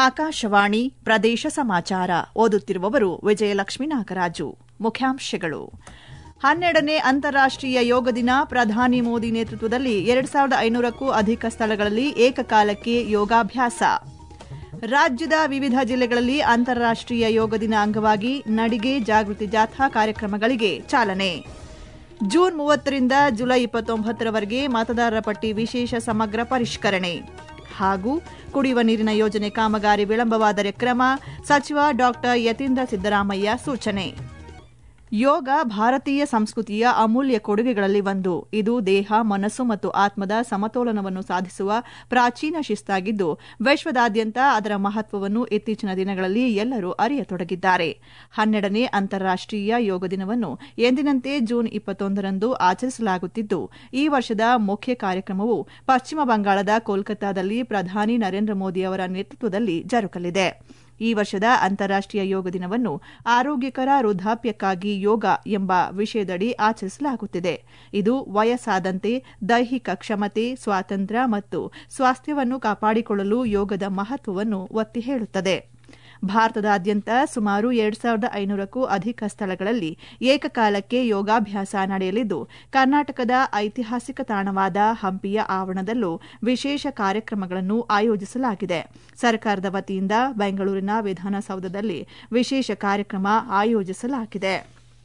ಆಕಾಶವಾಣಿ ಪ್ರದೇಶ ಸಮಾಚಾರ ಓದುತ್ತಿರುವವರು ವಿಜಯಲಕ್ಷ್ಮೀ ನಾಗರಾಜು ಮುಖ್ಯಾಂಶಗಳು ಹನ್ನೆರಡನೇ ಅಂತಾರಾಷ್ಟೀಯ ಯೋಗ ದಿನ ಪ್ರಧಾನಿ ಮೋದಿ ನೇತೃತ್ವದಲ್ಲಿ ಎರಡು ಸಾವಿರದ ಐನೂರಕ್ಕೂ ಅಧಿಕ ಸ್ಥಳಗಳಲ್ಲಿ ಏಕಕಾಲಕ್ಕೆ ಯೋಗಾಭ್ಯಾಸ ರಾಜ್ಯದ ವಿವಿಧ ಜಿಲ್ಲೆಗಳಲ್ಲಿ ಅಂತಾರಾಷ್ಟೀಯ ಯೋಗ ದಿನ ಅಂಗವಾಗಿ ನಡಿಗೆ ಜಾಗೃತಿ ಜಾಥಾ ಕಾರ್ಯಕ್ರಮಗಳಿಗೆ ಚಾಲನೆ ಜೂನ್ ಮೂವತ್ತರಿಂದ ಜುಲೈ ಇಪ್ಪತ್ತೊಂಬತ್ತರವರೆಗೆ ಮತದಾರರ ಪಟ್ಟಿ ವಿಶೇಷ ಸಮಗ್ರ ಪರಿಷ್ಕರಣೆ ಹಾಗೂ ಕುಡಿಯುವ ನೀರಿನ ಯೋಜನೆ ಕಾಮಗಾರಿ ವಿಳಂಬವಾದರೆ ಕ್ರಮ ಸಚಿವ ಡಾ ಯತೀಂದ್ರ ಸಿದ್ದರಾಮಯ್ಯ ಸೂಚನೆ ಯೋಗ ಭಾರತೀಯ ಸಂಸ್ಕೃತಿಯ ಅಮೂಲ್ಯ ಕೊಡುಗೆಗಳಲ್ಲಿ ಒಂದು ಇದು ದೇಹ ಮನಸ್ಸು ಮತ್ತು ಆತ್ಮದ ಸಮತೋಲನವನ್ನು ಸಾಧಿಸುವ ಪ್ರಾಚೀನ ಶಿಸ್ತಾಗಿದ್ದು ವಿಶ್ವದಾದ್ಯಂತ ಅದರ ಮಹತ್ವವನ್ನು ಇತ್ತೀಚಿನ ದಿನಗಳಲ್ಲಿ ಎಲ್ಲರೂ ಅರಿಯತೊಡಗಿದ್ದಾರೆ ಹನ್ನೆರಡನೇ ಅಂತಾರಾಷ್ಟೀಯ ಯೋಗ ದಿನವನ್ನು ಎಂದಿನಂತೆ ಜೂನ್ ಇಪ್ಪತ್ತೊಂದರಂದು ಆಚರಿಸಲಾಗುತ್ತಿದ್ದು ಈ ವರ್ಷದ ಮುಖ್ಯ ಕಾರ್ಯಕ್ರಮವು ಪಶ್ಚಿಮ ಬಂಗಾಳದ ಕೋಲ್ಕತ್ತಾದಲ್ಲಿ ಪ್ರಧಾನಿ ನರೇಂದ್ರ ಮೋದಿ ಅವರ ನೇತೃತ್ವದಲ್ಲಿ ಜರುಗಲಿದೆ ಈ ವರ್ಷದ ಅಂತಾರಾಷ್ಟೀಯ ಯೋಗ ದಿನವನ್ನು ಆರೋಗ್ಯಕರ ವೃದ್ಧಾಪ್ಯಕ್ಕಾಗಿ ಯೋಗ ಎಂಬ ವಿಷಯದಡಿ ಆಚರಿಸಲಾಗುತ್ತಿದೆ ಇದು ವಯಸ್ಸಾದಂತೆ ದೈಹಿಕ ಕ್ಷಮತೆ ಸ್ವಾತಂತ್ರ್ಯ ಮತ್ತು ಸ್ವಾಸ್ಥ್ಯವನ್ನು ಕಾಪಾಡಿಕೊಳ್ಳಲು ಯೋಗದ ಮಹತ್ವವನ್ನು ಒತ್ತಿ ಹೇಳುತ್ತದೆ ಭಾರತದಾದ್ಯಂತ ಸುಮಾರು ಎರಡು ಸಾವಿರದ ಐನೂರಕ್ಕೂ ಅಧಿಕ ಸ್ಥಳಗಳಲ್ಲಿ ಏಕಕಾಲಕ್ಕೆ ಯೋಗಾಭ್ಯಾಸ ನಡೆಯಲಿದ್ದು ಕರ್ನಾಟಕದ ಐತಿಹಾಸಿಕ ತಾಣವಾದ ಹಂಪಿಯ ಆವರಣದಲ್ಲೂ ವಿಶೇಷ ಕಾರ್ಯಕ್ರಮಗಳನ್ನು ಆಯೋಜಿಸಲಾಗಿದೆ ಸರ್ಕಾರದ ವತಿಯಿಂದ ಬೆಂಗಳೂರಿನ ವಿಧಾನಸೌಧದಲ್ಲಿ ವಿಶೇಷ ಕಾರ್ಯಕ್ರಮ ಆಯೋಜಿಸಲಾಗಿದೆ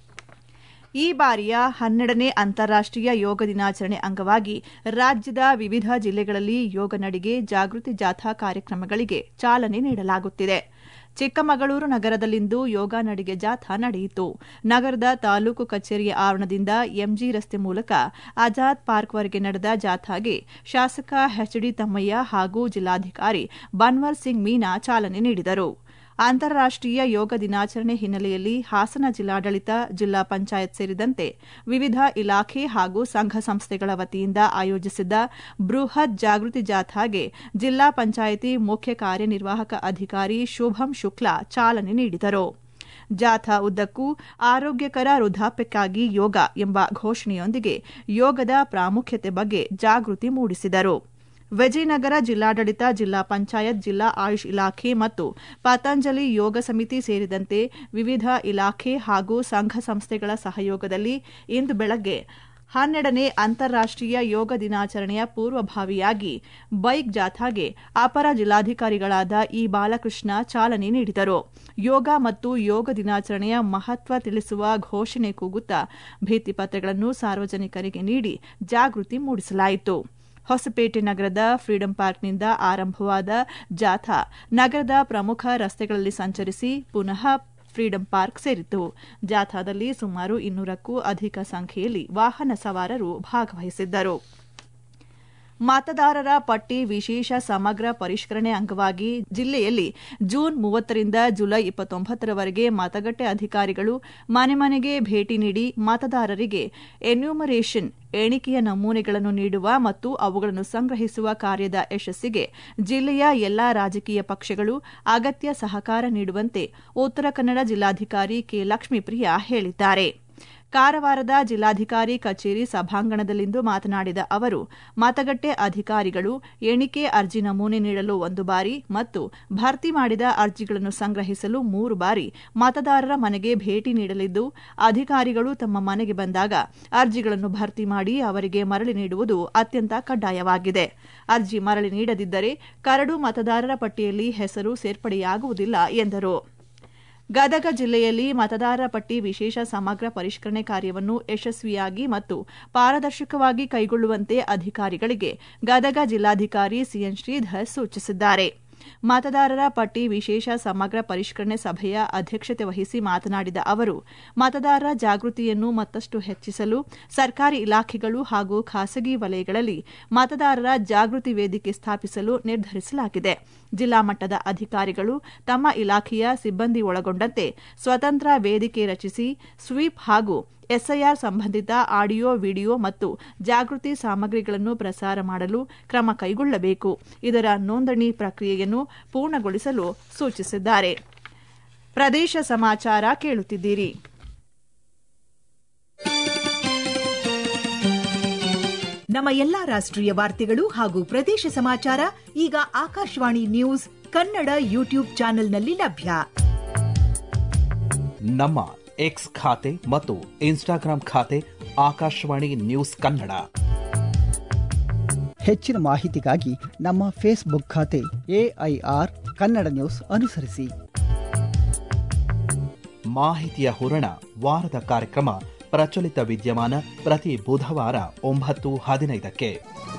ಈ ಬಾರಿಯ ಹನ್ನೆರಡನೇ ಅಂತಾರಾಷ್ಟೀಯ ಯೋಗ ದಿನಾಚರಣೆ ಅಂಗವಾಗಿ ರಾಜ್ಯದ ವಿವಿಧ ಜಿಲ್ಲೆಗಳಲ್ಲಿ ಯೋಗ ನಡಿಗೆ ಜಾಗೃತಿ ಜಾಥಾ ಕಾರ್ಯಕ್ರಮಗಳಿಗೆ ಚಾಲನೆ ನೀಡಲಾಗುತ್ತಿದೆ ಚಿಕ್ಕಮಗಳೂರು ನಗರದಲ್ಲಿಂದು ಯೋಗ ನಡಿಗೆ ಜಾಥಾ ನಡೆಯಿತು ನಗರದ ತಾಲೂಕು ಕಚೇರಿಯ ಆವರಣದಿಂದ ಎಂಜಿ ರಸ್ತೆ ಮೂಲಕ ಆಜಾದ್ ಪಾರ್ಕ್ವರೆಗೆ ನಡೆದ ಜಾಥಾಗೆ ಶಾಸಕ ಎಚ್ಡಿ ತಮ್ಮಯ್ಯ ಹಾಗೂ ಜಿಲ್ಲಾಧಿಕಾರಿ ಬನ್ವರ್ ಸಿಂಗ್ ಮೀನಾ ಚಾಲನೆ ನೀಡಿದರು ಅಂತಾರಾಷ್ಟೀಯ ಯೋಗ ದಿನಾಚರಣೆ ಹಿನ್ನೆಲೆಯಲ್ಲಿ ಹಾಸನ ಜಿಲ್ಲಾಡಳಿತ ಜಿಲ್ಲಾ ಪಂಚಾಯತ್ ಸೇರಿದಂತೆ ವಿವಿಧ ಇಲಾಖೆ ಹಾಗೂ ಸಂಘ ಸಂಸ್ಥೆಗಳ ವತಿಯಿಂದ ಆಯೋಜಿಸಿದ್ದ ಬೃಹತ್ ಜಾಗೃತಿ ಜಾಥಾಗೆ ಜಿಲ್ಲಾ ಪಂಚಾಯಿತಿ ಮುಖ್ಯ ಕಾರ್ಯನಿರ್ವಾಹಕ ಅಧಿಕಾರಿ ಶುಭಂ ಶುಕ್ಲಾ ಚಾಲನೆ ನೀಡಿದರು ಜಾಥಾ ಉದ್ದಕ್ಕೂ ಆರೋಗ್ಯಕರ ವೃದ್ಧಾಪ್ಯಕ್ಕಾಗಿ ಯೋಗ ಎಂಬ ಘೋಷಣೆಯೊಂದಿಗೆ ಯೋಗದ ಪ್ರಾಮುಖ್ಯತೆ ಬಗ್ಗೆ ಜಾಗೃತಿ ಮೂಡಿಸಿದರು ವಿಜಯನಗರ ಜಿಲ್ಲಾಡಳಿತ ಜಿಲ್ಲಾ ಪಂಚಾಯತ್ ಜಿಲ್ಲಾ ಆಯುಷ್ ಇಲಾಖೆ ಮತ್ತು ಪತಂಜಲಿ ಯೋಗ ಸಮಿತಿ ಸೇರಿದಂತೆ ವಿವಿಧ ಇಲಾಖೆ ಹಾಗೂ ಸಂಘ ಸಂಸ್ಥೆಗಳ ಸಹಯೋಗದಲ್ಲಿ ಇಂದು ಬೆಳಗ್ಗೆ ಹನ್ನೆರಡನೇ ಅಂತಾರಾಷ್ಟೀಯ ಯೋಗ ದಿನಾಚರಣೆಯ ಪೂರ್ವಭಾವಿಯಾಗಿ ಬೈಕ್ ಜಾಥಾಗೆ ಅಪರ ಜಿಲ್ಲಾಧಿಕಾರಿಗಳಾದ ಇ ಬಾಲಕೃಷ್ಣ ಚಾಲನೆ ನೀಡಿದರು ಯೋಗ ಮತ್ತು ಯೋಗ ದಿನಾಚರಣೆಯ ಮಹತ್ವ ತಿಳಿಸುವ ಘೋಷಣೆ ಕೂಗುತ್ತಾ ಭಿತ್ತಿಪತ್ರಗಳನ್ನು ಸಾರ್ವಜನಿಕರಿಗೆ ನೀಡಿ ಜಾಗೃತಿ ಮೂಡಿಸಲಾಯಿತು ಹೊಸಪೇಟೆ ನಗರದ ಫ್ರೀಡಂ ಪಾರ್ಕ್ನಿಂದ ಆರಂಭವಾದ ಜಾಥಾ ನಗರದ ಪ್ರಮುಖ ರಸ್ತೆಗಳಲ್ಲಿ ಸಂಚರಿಸಿ ಪುನಃ ಫ್ರೀಡಂ ಪಾರ್ಕ್ ಸೇರಿತು ಜಾಥಾದಲ್ಲಿ ಸುಮಾರು ಇನ್ನೂರಕ್ಕೂ ಅಧಿಕ ಸಂಖ್ಯೆಯಲ್ಲಿ ವಾಹನ ಸವಾರರು ಭಾಗವಹಿಸಿದ್ದರು ಮತದಾರರ ಪಟ್ಟಿ ವಿಶೇಷ ಸಮಗ್ರ ಪರಿಷ್ಕರಣೆ ಅಂಗವಾಗಿ ಜಿಲ್ಲೆಯಲ್ಲಿ ಜೂನ್ ಮೂವತ್ತರಿಂದ ಜುಲೈ ಇಪ್ಪತ್ತೊಂಬತ್ತರವರೆಗೆ ಮತಗಟ್ಟೆ ಅಧಿಕಾರಿಗಳು ಮನೆ ಮನೆಗೆ ಭೇಟಿ ನೀಡಿ ಮತದಾರರಿಗೆ ಎನ್ಯೂಮರೇಷನ್ ಎಣಿಕೆಯ ನಮೂನೆಗಳನ್ನು ನೀಡುವ ಮತ್ತು ಅವುಗಳನ್ನು ಸಂಗ್ರಹಿಸುವ ಕಾರ್ಯದ ಯಶಸ್ಸಿಗೆ ಜಿಲ್ಲೆಯ ಎಲ್ಲಾ ರಾಜಕೀಯ ಪಕ್ಷಗಳು ಅಗತ್ಯ ಸಹಕಾರ ನೀಡುವಂತೆ ಉತ್ತರ ಕನ್ನಡ ಜಿಲ್ಲಾಧಿಕಾರಿ ಕೆ ಲಕ್ಷ್ಮೀಪ್ರಿಯಾ ಹೇಳಿದ್ದಾರೆ ಕಾರವಾರದ ಜಿಲ್ಲಾಧಿಕಾರಿ ಕಚೇರಿ ಸಭಾಂಗಣದಲ್ಲಿಂದು ಮಾತನಾಡಿದ ಅವರು ಮತಗಟ್ಟೆ ಅಧಿಕಾರಿಗಳು ಎಣಿಕೆ ಅರ್ಜಿ ನಮೂನೆ ನೀಡಲು ಒಂದು ಬಾರಿ ಮತ್ತು ಭರ್ತಿ ಮಾಡಿದ ಅರ್ಜಿಗಳನ್ನು ಸಂಗ್ರಹಿಸಲು ಮೂರು ಬಾರಿ ಮತದಾರರ ಮನೆಗೆ ಭೇಟಿ ನೀಡಲಿದ್ದು ಅಧಿಕಾರಿಗಳು ತಮ್ಮ ಮನೆಗೆ ಬಂದಾಗ ಅರ್ಜಿಗಳನ್ನು ಭರ್ತಿ ಮಾಡಿ ಅವರಿಗೆ ಮರಳಿ ನೀಡುವುದು ಅತ್ಯಂತ ಕಡ್ಡಾಯವಾಗಿದೆ ಅರ್ಜಿ ಮರಳಿ ನೀಡದಿದ್ದರೆ ಕರಡು ಮತದಾರರ ಪಟ್ಟಿಯಲ್ಲಿ ಹೆಸರು ಸೇರ್ಪಡೆಯಾಗುವುದಿಲ್ಲ ಎಂದರು ಗದಗ ಜಿಲ್ಲೆಯಲ್ಲಿ ಮತದಾರರ ಪಟ್ಟಿ ವಿಶೇಷ ಸಮಗ್ರ ಪರಿಷ್ಕರಣೆ ಕಾರ್ಯವನ್ನು ಯಶಸ್ವಿಯಾಗಿ ಮತ್ತು ಪಾರದರ್ಶಕವಾಗಿ ಕೈಗೊಳ್ಳುವಂತೆ ಅಧಿಕಾರಿಗಳಿಗೆ ಗದಗ ಜಿಲ್ಲಾಧಿಕಾರಿ ಸಿಎನ್ ಶ್ರೀಧರ್ ಸೂಚಿಸಿದ್ದಾರೆ ಮತದಾರರ ಪಟ್ಟಿ ವಿಶೇಷ ಸಮಗ್ರ ಪರಿಷ್ಕರಣೆ ಸಭೆಯ ಅಧ್ಯಕ್ಷತೆ ವಹಿಸಿ ಮಾತನಾಡಿದ ಅವರು ಮತದಾರರ ಜಾಗೃತಿಯನ್ನು ಮತ್ತಷ್ಟು ಹೆಚ್ಚಿಸಲು ಸರ್ಕಾರಿ ಇಲಾಖೆಗಳು ಹಾಗೂ ಖಾಸಗಿ ವಲಯಗಳಲ್ಲಿ ಮತದಾರರ ಜಾಗೃತಿ ವೇದಿಕೆ ಸ್ಥಾಪಿಸಲು ನಿರ್ಧರಿಸಲಾಗಿದೆ ಜಿಲ್ಲಾ ಮಟ್ಟದ ಅಧಿಕಾರಿಗಳು ತಮ್ಮ ಇಲಾಖೆಯ ಸಿಬ್ಬಂದಿ ಒಳಗೊಂಡಂತೆ ಸ್ವತಂತ್ರ ವೇದಿಕೆ ರಚಿಸಿ ಸ್ವೀಪ್ ಹಾಗೂ ಎಸ್ಐಆರ್ ಸಂಬಂಧಿತ ಆಡಿಯೋ ವಿಡಿಯೋ ಮತ್ತು ಜಾಗೃತಿ ಸಾಮಗ್ರಿಗಳನ್ನು ಪ್ರಸಾರ ಮಾಡಲು ಕ್ರಮ ಕೈಗೊಳ್ಳಬೇಕು ಇದರ ನೋಂದಣಿ ಪ್ರಕ್ರಿಯೆಯನ್ನು ಪೂರ್ಣಗೊಳಿಸಲು ಸೂಚಿಸಿದ್ದಾರೆ ಪ್ರದೇಶ ಸಮಾಚಾರ ಕೇಳುತ್ತಿದ್ದೀರಿ ನಮ್ಮ ಎಲ್ಲಾ ರಾಷ್ಟ್ರೀಯ ವಾರ್ತೆಗಳು ಹಾಗೂ ಪ್ರದೇಶ ಸಮಾಚಾರ ಈಗ ಆಕಾಶವಾಣಿ ನ್ಯೂಸ್ ಕನ್ನಡ ಯೂಟ್ಯೂಬ್ ಚಾನೆಲ್ನಲ್ಲಿ ಲಭ್ಯ ನಮ್ಮ ಎಕ್ಸ್ ಖಾತೆ ಮತ್ತು ಇನ್ಸ್ಟಾಗ್ರಾಂ ಖಾತೆ ಆಕಾಶವಾಣಿ ನ್ಯೂಸ್ ಕನ್ನಡ ಹೆಚ್ಚಿನ ಮಾಹಿತಿಗಾಗಿ ನಮ್ಮ ಫೇಸ್ಬುಕ್ ಖಾತೆ ಎಐಆರ್ ಕನ್ನಡ ನ್ಯೂಸ್ ಅನುಸರಿಸಿ ಮಾಹಿತಿಯ ಹೂರಣ ವಾರದ ಕಾರ್ಯಕ್ರಮ ಪ್ರಚಲಿತ ವಿದ್ಯಮಾನ ಪ್ರತಿ ಬುಧವಾರ ಒಂಬತ್ತು ಹದಿನೈದಕ್ಕೆ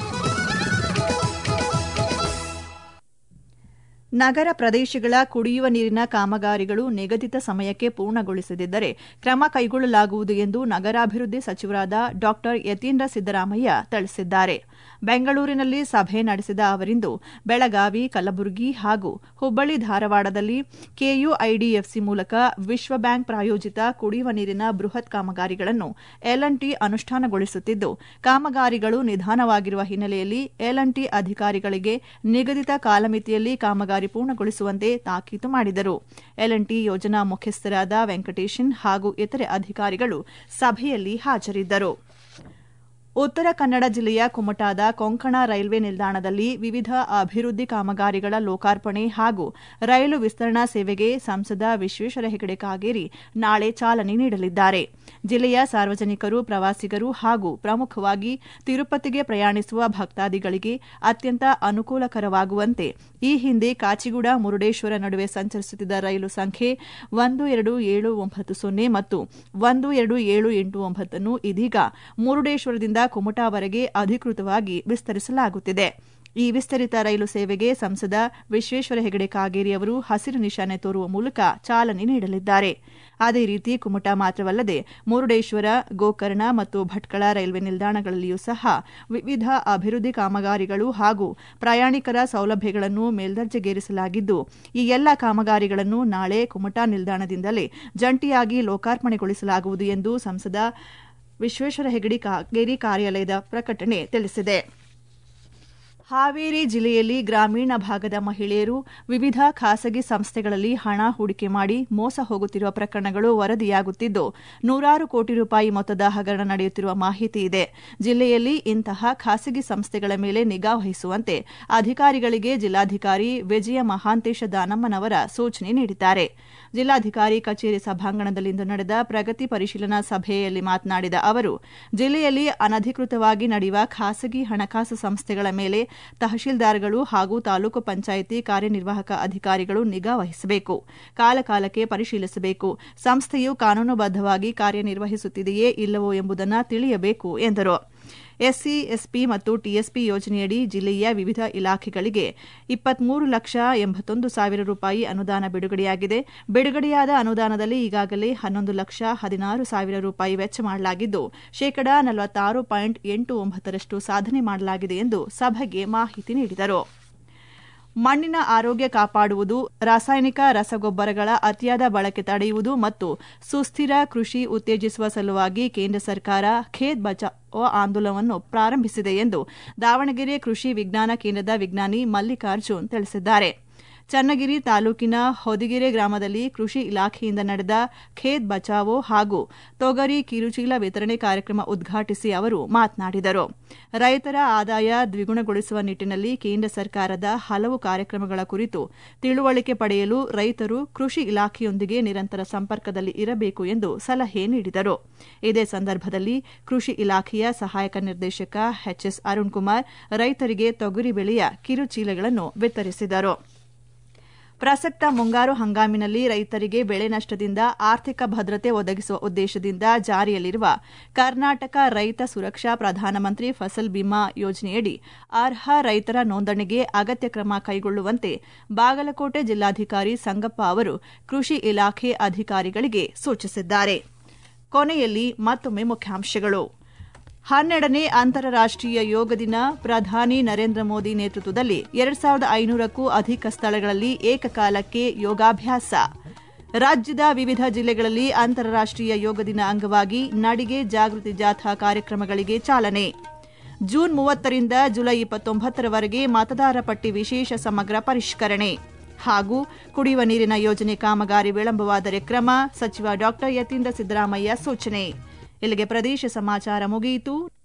ನಗರ ಪ್ರದೇಶಗಳ ಕುಡಿಯುವ ನೀರಿನ ಕಾಮಗಾರಿಗಳು ನಿಗದಿತ ಸಮಯಕ್ಕೆ ಪೂರ್ಣಗೊಳಿಸದಿದ್ದರೆ ಕ್ರಮ ಕೈಗೊಳ್ಳಲಾಗುವುದು ಎಂದು ನಗರಾಭಿವೃದ್ಧಿ ಸಚಿವರಾದ ಡಾ ಯತೀಂದ್ರ ಸಿದ್ದರಾಮಯ್ಯ ತಿಳಿಸಿದ್ದಾರೆ ಬೆಂಗಳೂರಿನಲ್ಲಿ ಸಭೆ ನಡೆಸಿದ ಅವರಿಂದು ಬೆಳಗಾವಿ ಕಲಬುರಗಿ ಹಾಗೂ ಹುಬ್ಬಳ್ಳಿ ಧಾರವಾಡದಲ್ಲಿ ಕೆಯುಐಡಿಎಫ್ಸಿ ಮೂಲಕ ವಿಶ್ವ ಬ್ಯಾಂಕ್ ಪ್ರಾಯೋಜಿತ ಕುಡಿಯುವ ನೀರಿನ ಬೃಹತ್ ಕಾಮಗಾರಿಗಳನ್ನು ಎಲ್ಎನ್ಟಿ ಅನುಷ್ಠಾನಗೊಳಿಸುತ್ತಿದ್ದು ಕಾಮಗಾರಿಗಳು ನಿಧಾನವಾಗಿರುವ ಹಿನ್ನೆಲೆಯಲ್ಲಿ ಎಲ್ಎನ್ಟಿ ಅಧಿಕಾರಿಗಳಿಗೆ ನಿಗದಿತ ಕಾಲಮಿತಿಯಲ್ಲಿ ಕಾಮಗಾರಿ ಪೂರ್ಣಗೊಳಿಸುವಂತೆ ತಾಕೀತು ಮಾಡಿದರು ಎಲ್ಎನ್ಟಿ ಯೋಜನಾ ಮುಖ್ಯಸ್ಥರಾದ ವೆಂಕಟೇಶನ್ ಹಾಗೂ ಇತರೆ ಅಧಿಕಾರಿಗಳು ಸಭೆಯಲ್ಲಿ ಹಾಜರಿದ್ದರು ಉತ್ತರ ಕನ್ನಡ ಜಿಲ್ಲೆಯ ಕುಮಟಾದ ಕೊಂಕಣ ರೈಲ್ವೆ ನಿಲ್ದಾಣದಲ್ಲಿ ವಿವಿಧ ಅಭಿವೃದ್ಧಿ ಕಾಮಗಾರಿಗಳ ಲೋಕಾರ್ಪಣೆ ಹಾಗೂ ರೈಲು ವಿಸ್ತರಣಾ ಸೇವೆಗೆ ಸಂಸದ ವಿಶ್ವೇಶ್ವರ ಹೆಗಡೆ ಕಾಗೇರಿ ನಾಳೆ ಚಾಲನೆ ನೀಡಲಿದ್ದಾರೆ ಜಿಲ್ಲೆಯ ಸಾರ್ವಜನಿಕರು ಪ್ರವಾಸಿಗರು ಹಾಗೂ ಪ್ರಮುಖವಾಗಿ ತಿರುಪತಿಗೆ ಪ್ರಯಾಣಿಸುವ ಭಕ್ತಾದಿಗಳಿಗೆ ಅತ್ಯಂತ ಅನುಕೂಲಕರವಾಗುವಂತೆ ಈ ಹಿಂದೆ ಕಾಚಿಗೂಡ ಮುರುಡೇಶ್ವರ ನಡುವೆ ಸಂಚರಿಸುತ್ತಿದ್ದ ರೈಲು ಸಂಖ್ಯೆ ಒಂದು ಎರಡು ಏಳು ಒಂಬತ್ತು ಸೊನ್ನೆ ಮತ್ತು ಒಂದು ಎರಡು ಏಳು ಎಂಟು ಒಂಬತ್ತನ್ನು ಇದೀಗ ಮುರುಡೇಶ್ವರದಿಂದ ಕುಮಟಾವರೆಗೆ ಅಧಿಕೃತವಾಗಿ ವಿಸ್ತರಿಸಲಾಗುತ್ತಿದೆ ಈ ವಿಸ್ತರಿತ ರೈಲು ಸೇವೆಗೆ ಸಂಸದ ವಿಶ್ವೇಶ್ವರ ಹೆಗಡೆ ಕಾಗೇರಿ ಅವರು ಹಸಿರು ನಿಶಾನೆ ತೋರುವ ಮೂಲಕ ಚಾಲನೆ ನೀಡಲಿದ್ದಾರೆ ಅದೇ ರೀತಿ ಕುಮಟಾ ಮಾತ್ರವಲ್ಲದೆ ಮುರುಡೇಶ್ವರ ಗೋಕರ್ಣ ಮತ್ತು ಭಟ್ಕಳ ರೈಲ್ವೆ ನಿಲ್ದಾಣಗಳಲ್ಲಿಯೂ ಸಹ ವಿವಿಧ ಅಭಿವೃದ್ಧಿ ಕಾಮಗಾರಿಗಳು ಹಾಗೂ ಪ್ರಯಾಣಿಕರ ಸೌಲಭ್ಯಗಳನ್ನು ಮೇಲ್ದರ್ಜೆಗೇರಿಸಲಾಗಿದ್ದು ಈ ಎಲ್ಲ ಕಾಮಗಾರಿಗಳನ್ನು ನಾಳೆ ಕುಮಟಾ ನಿಲ್ದಾಣದಿಂದಲೇ ಜಂಟಿಯಾಗಿ ಲೋಕಾರ್ಪಣೆಗೊಳಿಸಲಾಗುವುದು ಎಂದು ಸಂಸದ ವಿಶ್ವೇಶ್ವರ ಹೆಗಡೆ ಕಾಗೇರಿ ಕಾರ್ಯಾಲಯದ ಪ್ರಕಟಣೆ ತಿಳಿಸಿದೆ ಹಾವೇರಿ ಜಿಲ್ಲೆಯಲ್ಲಿ ಗ್ರಾಮೀಣ ಭಾಗದ ಮಹಿಳೆಯರು ವಿವಿಧ ಖಾಸಗಿ ಸಂಸ್ಥೆಗಳಲ್ಲಿ ಹಣ ಹೂಡಿಕೆ ಮಾಡಿ ಮೋಸ ಹೋಗುತ್ತಿರುವ ಪ್ರಕರಣಗಳು ವರದಿಯಾಗುತ್ತಿದ್ದು ನೂರಾರು ಕೋಟಿ ರೂಪಾಯಿ ಮೊತ್ತದ ಹಗರಣ ನಡೆಯುತ್ತಿರುವ ಮಾಹಿತಿ ಇದೆ ಜಿಲ್ಲೆಯಲ್ಲಿ ಇಂತಹ ಖಾಸಗಿ ಸಂಸ್ಥೆಗಳ ಮೇಲೆ ನಿಗಾ ವಹಿಸುವಂತೆ ಅಧಿಕಾರಿಗಳಿಗೆ ಜಿಲ್ಲಾಧಿಕಾರಿ ವಿಜಯ ಮಹಾಂತೇಶ ದಾನಮ್ಮನವರ ಸೂಚನೆ ನೀಡಿದ್ದಾರೆ ಜಿಲ್ಲಾಧಿಕಾರಿ ಕಚೇರಿ ಸಭಾಂಗಣದಲ್ಲಿಂದು ನಡೆದ ಪ್ರಗತಿ ಪರಿಶೀಲನಾ ಸಭೆಯಲ್ಲಿ ಮಾತನಾಡಿದ ಅವರು ಜಿಲ್ಲೆಯಲ್ಲಿ ಅನಧಿಕೃತವಾಗಿ ನಡೆಯುವ ಖಾಸಗಿ ಹಣಕಾಸು ಸಂಸ್ಥೆಗಳ ಮೇಲೆ ತಹಶೀಲ್ದಾರ್ಗಳು ಹಾಗೂ ತಾಲೂಕು ಪಂಚಾಯಿತಿ ಕಾರ್ಯನಿರ್ವಾಹಕ ಅಧಿಕಾರಿಗಳು ನಿಗಾ ವಹಿಸಬೇಕು ಕಾಲಕಾಲಕ್ಕೆ ಪರಿಶೀಲಿಸಬೇಕು ಸಂಸ್ಥೆಯು ಕಾನೂನುಬದ್ದವಾಗಿ ಕಾರ್ಯನಿರ್ವಹಿಸುತ್ತಿದೆಯೇ ಇಲ್ಲವೋ ಎಂಬುದನ್ನು ತಿಳಿಯಬೇಕು ಎಂದರು ಎಸ್ಸಿ ಎಸ್ಪಿ ಮತ್ತು ಟಿಎಸ್ಪಿ ಯೋಜನೆಯಡಿ ಜಿಲ್ಲೆಯ ವಿವಿಧ ಇಲಾಖೆಗಳಿಗೆ ಇಪ್ಪತ್ಮೂರು ಲಕ್ಷ ಎಂಬತ್ತೊಂದು ಸಾವಿರ ರೂಪಾಯಿ ಅನುದಾನ ಬಿಡುಗಡೆಯಾಗಿದೆ ಬಿಡುಗಡೆಯಾದ ಅನುದಾನದಲ್ಲಿ ಈಗಾಗಲೇ ಹನ್ನೊಂದು ಲಕ್ಷ ಹದಿನಾರು ಸಾವಿರ ರೂಪಾಯಿ ವೆಚ್ಚ ಮಾಡಲಾಗಿದ್ದು ಶೇಕಡಾ ನಲವತ್ತಾರು ಪಾಯಿಂಟ್ ಎಂಟು ಒಂಬತ್ತರಷ್ಟು ಸಾಧನೆ ಮಾಡಲಾಗಿದೆ ಎಂದು ಸಭೆಗೆ ಮಾಹಿತಿ ನೀಡಿದರು ಮಣ್ಣಿನ ಆರೋಗ್ಯ ಕಾಪಾಡುವುದು ರಾಸಾಯನಿಕ ರಸಗೊಬ್ಬರಗಳ ಅತಿಯಾದ ಬಳಕೆ ತಡೆಯುವುದು ಮತ್ತು ಸುಸ್ಥಿರ ಕೃಷಿ ಉತ್ತೇಜಿಸುವ ಸಲುವಾಗಿ ಕೇಂದ್ರ ಸರ್ಕಾರ ಖೇತ್ ಬಚಾವೋ ಆಂದೋಲನವನ್ನು ಪ್ರಾರಂಭಿಸಿದೆ ಎಂದು ದಾವಣಗೆರೆ ಕೃಷಿ ವಿಜ್ಞಾನ ಕೇಂದ್ರದ ವಿಜ್ಞಾನಿ ಮಲ್ಲಿಕಾರ್ಜುನ್ ತಿಳಿಸಿದ್ದಾರೆ ಚನ್ನಗಿರಿ ತಾಲೂಕಿನ ಹೊದಿಗೆರೆ ಗ್ರಾಮದಲ್ಲಿ ಕೃಷಿ ಇಲಾಖೆಯಿಂದ ನಡೆದ ಖೇತ್ ಬಚಾವೋ ಹಾಗೂ ತೊಗರಿ ಕಿರುಚೀಲ ವಿತರಣೆ ಕಾರ್ಯಕ್ರಮ ಉದ್ಘಾಟಿಸಿ ಅವರು ಮಾತನಾಡಿದರು ರೈತರ ಆದಾಯ ದ್ವಿಗುಣಗೊಳಿಸುವ ನಿಟ್ಟಿನಲ್ಲಿ ಕೇಂದ್ರ ಸರ್ಕಾರದ ಹಲವು ಕಾರ್ಯಕ್ರಮಗಳ ಕುರಿತು ತಿಳುವಳಿಕೆ ಪಡೆಯಲು ರೈತರು ಕೃಷಿ ಇಲಾಖೆಯೊಂದಿಗೆ ನಿರಂತರ ಸಂಪರ್ಕದಲ್ಲಿ ಇರಬೇಕು ಎಂದು ಸಲಹೆ ನೀಡಿದರು ಇದೇ ಸಂದರ್ಭದಲ್ಲಿ ಕೃಷಿ ಇಲಾಖೆಯ ಸಹಾಯಕ ನಿರ್ದೇಶಕ ಎಚ್ಎಸ್ ಅರುಣ್ ಕುಮಾರ್ ರೈತರಿಗೆ ತೊಗರಿ ಬೆಳೆಯ ಕಿರುಚೀಲಗಳನ್ನು ವಿತರಿಸಿದರು ಪ್ರಸಕ್ತ ಮುಂಗಾರು ಹಂಗಾಮಿನಲ್ಲಿ ರೈತರಿಗೆ ಬೆಳೆ ನಷ್ಟದಿಂದ ಆರ್ಥಿಕ ಭದ್ರತೆ ಒದಗಿಸುವ ಉದ್ದೇಶದಿಂದ ಜಾರಿಯಲ್ಲಿರುವ ಕರ್ನಾಟಕ ರೈತ ಸುರಕ್ಷಾ ಪ್ರಧಾನಮಂತ್ರಿ ಫಸಲ್ ಬಿಮಾ ಯೋಜನೆಯಡಿ ಅರ್ಹ ರೈತರ ನೋಂದಣಿಗೆ ಅಗತ್ಯ ಕ್ರಮ ಕೈಗೊಳ್ಳುವಂತೆ ಬಾಗಲಕೋಟೆ ಜಿಲ್ಲಾಧಿಕಾರಿ ಸಂಗಪ್ಪ ಅವರು ಕೃಷಿ ಇಲಾಖೆ ಅಧಿಕಾರಿಗಳಿಗೆ ಸೂಚಿಸಿದ್ದಾರೆ ಕೊನೆಯಲ್ಲಿ ಮತ್ತೊಮ್ಮೆ ಮುಖ್ಯಾಂಶಗಳು ಹನ್ನೆರಡನೇ ಅಂತಾರಾಷ್ಟೀಯ ಯೋಗ ದಿನ ಪ್ರಧಾನಿ ನರೇಂದ್ರ ಮೋದಿ ನೇತೃತ್ವದಲ್ಲಿ ಎರಡ್ ಸಾವಿರದ ಐನೂರಕ್ಕೂ ಅಧಿಕ ಸ್ಥಳಗಳಲ್ಲಿ ಏಕಕಾಲಕ್ಕೆ ಯೋಗಾಭ್ಯಾಸ ರಾಜ್ಯದ ವಿವಿಧ ಜಿಲ್ಲೆಗಳಲ್ಲಿ ಅಂತಾರಾಷ್ಟೀಯ ಯೋಗ ದಿನ ಅಂಗವಾಗಿ ನಡಿಗೆ ಜಾಗೃತಿ ಜಾಥಾ ಕಾರ್ಯಕ್ರಮಗಳಿಗೆ ಚಾಲನೆ ಜೂನ್ ಮೂವತ್ತರಿಂದ ಜುಲೈ ಇಪ್ಪತ್ತೊಂಬತ್ತರವರೆಗೆ ಮತದಾರ ಪಟ್ಟಿ ವಿಶೇಷ ಸಮಗ್ರ ಪರಿಷ್ಕರಣೆ ಹಾಗೂ ಕುಡಿಯುವ ನೀರಿನ ಯೋಜನೆ ಕಾಮಗಾರಿ ವಿಳಂಬವಾದರೆ ಕ್ರಮ ಸಚಿವ ಡಾ ಯತೀಂದ್ರ ಸಿದ್ದರಾಮಯ್ಯ ಸೂಚನೆ ಇಲ್ಲಿಗೆ ಪ್ರದೇಶ ಸಮಾಚಾರ ಮುಗಿಯಿತು